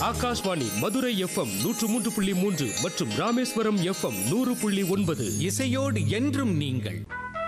Akashvani Madurai FM நூற்று மூன்று புள்ளி மூன்று மற்றும் ராமேஸ்வரம் எஃப்எம் நூறு புள்ளி ஒன்பது இசையோடு என்றும் நீங்கள்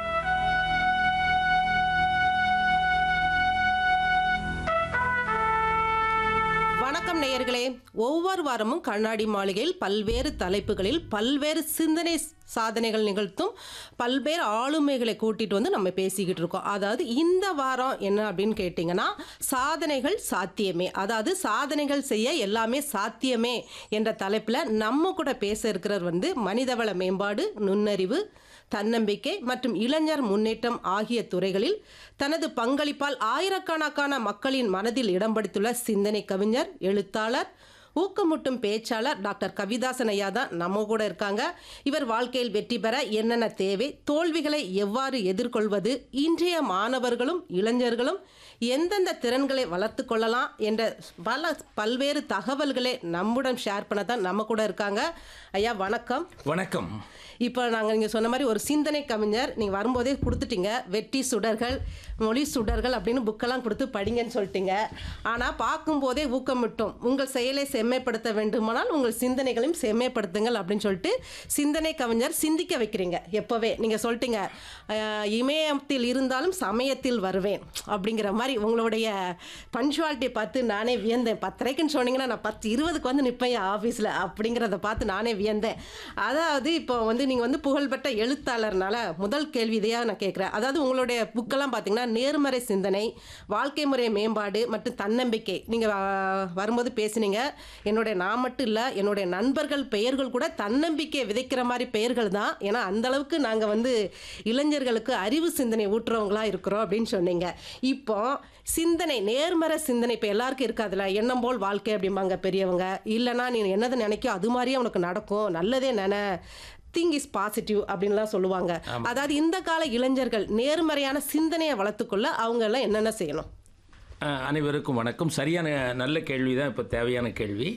வணக்கம் நேயர்களே ஒவ்வொரு வாரமும் கண்ணாடி மாளிகையில் பல்வேறு தலைப்புகளில் பல்வேறு சிந்தனை சாதனைகள் நிகழ்த்தும் பல்வேறு ஆளுமைகளை கூட்டிட்டு வந்து நம்ம பேசிக்கிட்டு இருக்கோம் அதாவது இந்த வாரம் என்ன அப்படின்னு கேட்டிங்கன்னா சாதனைகள் சாத்தியமே அதாவது சாதனைகள் செய்ய எல்லாமே சாத்தியமே என்ற தலைப்பில் நம்ம கூட பேச இருக்கிறவர் வந்து மனிதவள மேம்பாடு நுண்ணறிவு தன்னம்பிக்கை மற்றும் இளைஞர் முன்னேற்றம் ஆகிய துறைகளில் தனது பங்களிப்பால் ஆயிரக்கணக்கான மக்களின் மனதில் இடம் பிடித்துள்ள சிந்தனை கவிஞர் எழுத்தாளர் ஊக்கமூட்டும் பேச்சாளர் டாக்டர் கவிதாசன் ஐயா தான் நம்ம கூட இருக்காங்க இவர் வாழ்க்கையில் வெற்றி பெற என்னென்ன தேவை தோல்விகளை எவ்வாறு எதிர்கொள்வது இன்றைய மாணவர்களும் இளைஞர்களும் எந்தெந்த திறன்களை வளர்த்து கொள்ளலாம் என்ற பல பல்வேறு தகவல்களை நம்முடன் ஷேர் பண்ண தான் நம்ம கூட இருக்காங்க ஐயா வணக்கம் வணக்கம் இப்போ நாங்கள் நீங்கள் சொன்ன மாதிரி ஒரு சிந்தனை கவிஞர் நீங்கள் வரும்போதே கொடுத்துட்டீங்க வெற்றி சுடர்கள் மொழி சுடர்கள் அப்படின்னு புக்கெல்லாம் கொடுத்து படிங்கன்னு சொல்லிட்டீங்க ஆனால் பார்க்கும்போதே ஊக்கமிட்டோம் உங்கள் செயலை செம்மைப்படுத்த வேண்டுமானால் உங்கள் சிந்தனைகளையும் செம்மைப்படுத்துங்கள் அப்படின்னு சொல்லிட்டு சிந்தனை கவிஞர் சிந்திக்க வைக்கிறீங்க எப்போவே நீங்கள் சொல்லிட்டீங்க அஹ், இமயத்தில் இருந்தாலும் சமயத்தில் வருவேன் அப்படிங்கிற மாதிரி உங்களுடைய பஞ்சுவாலிட்டியை பார்த்து நானே வியந்தேன் பத்தரைக்குன்னு சொன்னீங்கன்னா நான் பத்து இருபதுக்கு வந்து நிற்பேன் ஆஃபீஸில் அப்படிங்கிறத பார்த்து நானே வியந்தேன் அதாவது இப்போ வந்து நீங்கள் வந்து புகழ்பெற்ற எழுத்தாளர்னால முதல் கேள்வி இதையாக நான் கேட்குறேன் அதாவது உங்களுடைய புக்கெல்லாம் பார்த்தீங்கன்னா நேர்மறை சிந்தனை வாழ்க்கை முறை மேம்பாடு மற்றும் தன்னம்பிக்கை நீங்கள் வரும்போது பேசுனீங்க என்னுடைய நான் மட்டும் இல்லை என்னுடைய நண்பர்கள் பெயர்கள் கூட தன்னம்பிக்கையை விதைக்கிற மாதிரி பெயர்கள் தான் ஏன்னா அந்த அளவுக்கு நாங்கள் வந்து இளைஞர்களுக்கு அறிவு சிந்தனை ஊட்டுறவங்களா இருக்கிறோம் அப்படின்னு சொன்னீங்க இப்போ சிந்தனை நேர்மறை சிந்தனை இப்போ எல்லாருக்கும் இருக்காதுல்ல எண்ணம் போல் வாழ்க்கை அப்படிம்பாங்க பெரியவங்க இல்லைன்னா நீ என்னதை நினைக்கோ அது மாதிரியே உனக்கு நடக்கும் நல்லதே நினை திங் இஸ் பாசிட்டிவ் அப்படின்லாம் சொல்லுவாங்க அதாவது இந்த கால இளைஞர்கள் நேர்மறையான சிந்தனையை வளர்த்துக்கொள்ள அவங்க எல்லாம் என்னென்ன செய்யணும் அஹ், அனைவருக்கும் வணக்கம் சரியான நல்ல கேள்வி தான் இப்போ தேவையான கேள்வி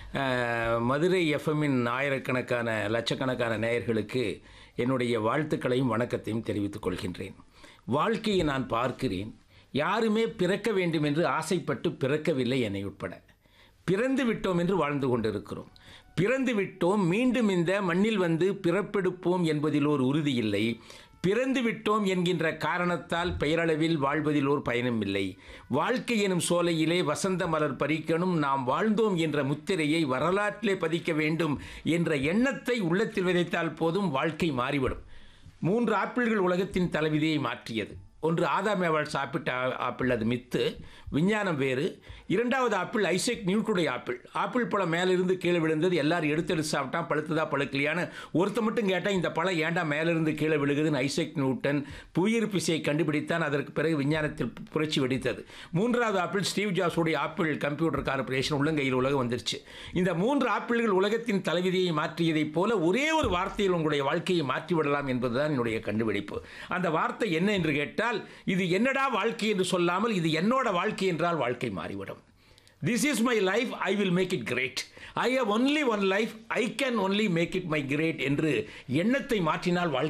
அஹ், மதுரை எஃப்எம்மின் ஆயிரக்கணக்கான லட்சக்கணக்கான நேயர்களுக்கு என்னுடைய வாழ்த்துக்களையும் வணக்கத்தையும் தெரிவித்துக் கொள்கின்றேன் வாழ்க்கையை நான் பார்க்கிறேன் யாருமே பிறக்க வேண்டும் என்று ஆசைப்பட்டு பிறக்கவில்லை என்னை உட்பட பிறந்து விட்டோம் என்று வாழ்ந்து கொண்டிருக்கிறோம் பிறந்து விட்டோம் மீண்டும் இந்த மண்ணில் வந்து பிறப்பெடுப்போம் என்பதில் ஒரு உறுதி இல்லை பிறந்து விட்டோம் என்கின்ற காரணத்தால் பெயரளவில் வாழ்வதில் ஒரு பயனும் இல்லை வாழ்க்கை எனும் சோலையிலே வசந்த மலர் பறிக்கணும் நாம் வாழ்ந்தோம் என்ற முத்திரையை வரலாற்றிலே பதிக்க வேண்டும் என்ற எண்ணத்தை உள்ளத்தில் விதைத்தால் போதும் வாழ்க்கை மாறிவிடும் மூன்று ஆப்பிள்கள் உலகத்தின் தலைவிதியை மாற்றியது ஒன்று ஆதாமேவாள் சாப்பிட்ட ஆ- ஆப்பிள் அது மித்து விஞ்ஞானம் வேறு இரண்டாவது ஆப்பிள் ஐசக் நியூட்டுடைய ஆப்பிள் ஆப்பிள் பழம் மேலிருந்து கீழே விழுந்தது எல்லாரும் எடுத்தெடுத்து சாப்பிட்டான் பழுத்ததா பழுக்கலையான்னு ஒருத்த மட்டும் கேட்டால் இந்த பழம் ஏன்டா மேலிருந்து கீழே விழுகுதுன்னு ஐசக் நியூட்டன் புவியீர்ப்பு விசையை கண்டுபிடித்தான் அதற்கு பிறகு விஞ்ஞானத்தில் புரட்சி வெடித்தது மூன்றாவது ஆப்பிள் ஸ்டீவ் ஜாப்ஸுடைய ஆப்பிள் கம்ப்யூட்டர் கார்பரேஷன் உள்ளங்கையில் உலகம் வந்துருச்சு இந்த மூன்று ஆப்பிள்கள் உலகத்தின் தலைவிதியை மாற்றியதைப் போல ஒரே ஒரு வார்த்தையில் உங்களுடைய வாழ்க்கையை மாற்றிவிடலாம் என்பதுதான் என்னுடைய கண்டுபிடிப்பு அந்த வார்த்தை என்ன என்று கேட்டால் இது என்னடா வாழ்க்கை என்று சொல்லாமல் இது என்னோட வாழ்க்கை என்றால் வாழ்க்கை மாறிவிடும் this is my life I will make it great I have only one life I can only make it my great என்று எண்ணத்தை மாற்றினால் வாழ்க்கை